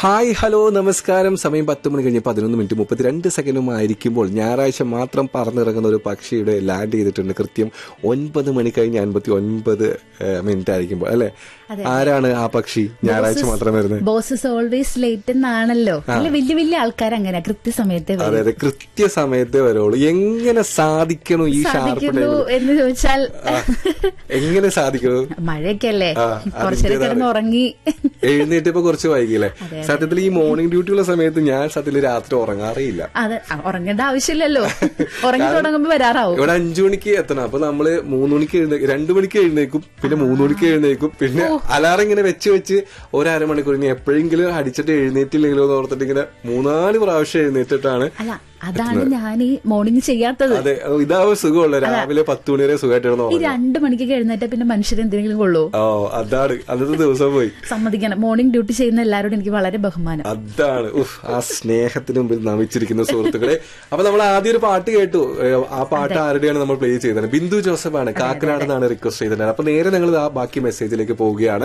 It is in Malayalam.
ഹായ് ഹലോ നമസ്കാരം സമയം പത്ത് മണി കഴിഞ്ഞ് പതിനൊന്ന് മിനിറ്റ് മുപ്പത്തിരണ്ട് സെക്കൻഡും ആയിരിക്കുമ്പോൾ ഞായറാഴ്ച മാത്രം പറന്നിറങ്ങുന്ന ഒരു പക്ഷിയുടെ ലാൻഡ് ചെയ്തിട്ടുണ്ട് കൃത്യം ഒൻപത് മണി കഴിഞ്ഞ് അൻപത്തി ഒൻപത് മിനിറ്റ് ആയിരിക്കുമ്പോൾ അല്ലെ ആരാണ് ആ പക്ഷി ഞായറാഴ്ച മാത്രം വരുന്നത് ബോസസ് ഓൾവേസ് ലേറ്റ് എന്നാണല്ലോ അല്ല വലിയ വലിയ ആൾക്കാർ അങ്ങനെ കൃത്യസമയത്തെ അതെ അതെ കൃത്യസമയത്തെ വരുള്ളൂ എങ്ങനെ സാധിക്കണു ഈ ഷാർപ്പ് സാധിക്കുന്നു ടൈമിൽ എന്ന് ചോദിച്ചാൽ എങ്ങനെ സാധിക്കണു മഴയൊക്കെ അല്ലേ ആ, കുറച്ചേരം അതിന്റേതാണ്. കിടന്ന് ഉറങ്ങി എഴുന്നേറ്റപ്പോ കുറച്ച് വൈകില്ലേ സത്യത്തിൽ ഈ മോർണിംഗ് ഡ്യൂട്ടി ഉള്ള സമയത്ത് ഞാൻ സത്യത്തിൽ രാത്രി ഉറങ്ങാറേയില്ല അത് ആ, ഉറങ്ങേണ്ട ആവശ്യമില്ലല്ലോ ഉറങ്ങി തുടങ്ങുമ്പോ വരാറാവും ഇവിടെ അഞ്ചു മണിക്ക് എത്തണം അപ്പൊ നമ്മള് മൂന്ന് മണിക്ക് എഴുന്നേക്കും രണ്ടു മണിക്ക് എഴുന്നേക്കും പിന്നെ മൂന്ന് മണിക്ക് എഴുന്നേക്കും പിന്നെ അലാറം ഇങ്ങനെ വെച്ച് വെച്ച് ഒരു അരമണിക്കൂർ ഇനി എപ്പോഴെങ്കിലും അടിച്ചിട്ട് എഴുന്നേറ്റില്ലെങ്കിലോ എന്ന് ഓർത്തിട്ട് ഇങ്ങനെ മൂന്നാല് പ്രാവശ്യം എഴുന്നേറ്റിട്ടാണ് അല്ല അതാണ് ഞാൻ ഈ മോർണിംഗ് ചെയ്യാത്തത് അതെ ഇതാവും സുഖമുള്ള രാവിലെ പത്ത് മണി വരെ സുഖമായിട്ട് കിടന്ന് ഈ ഉറങ്ങാം രണ്ടു മണിക്കൊക്കെ എഴുന്നേറ്റ പിന്നെ മനുഷ്യർ എന്തെങ്കിലും കൊള്ളൂ ഓ അതാണ് അന്നത്തെ ദിവസം പോയി സമ്മതിക്കണം മോർണിംഗ് ഡ്യൂട്ടി ചെയ്യുന്ന എല്ലാവരോടും എനിക്ക് വളരെ ബഹുമാനം അതാണ് ഉഫ് ആ സ്നേഹത്തിന് മുമ്പിൽ നമിച്ചിരിക്കുന്ന സുഹൃത്തുക്കളെ അപ്പൊ നമ്മൾ ആദ്യം ഒരു പാട്ട് കേട്ടു ഏ, ആ പാട്ട് ആരുടെയാണ് നമ്മൾ പ്ലേ ചെയ്തത് ബിന്ദു ജോസഫ് ആണ് കാക്കനാട് നിന്നാണ് റിക്വസ്റ്റ് ചെയ്തിട്ടുള്ളത് അപ്പൊ നേരെ ഞങ്ങൾ ആ ബാക്കി മെസ്സേജിലേക്ക് പോവുകയാണ്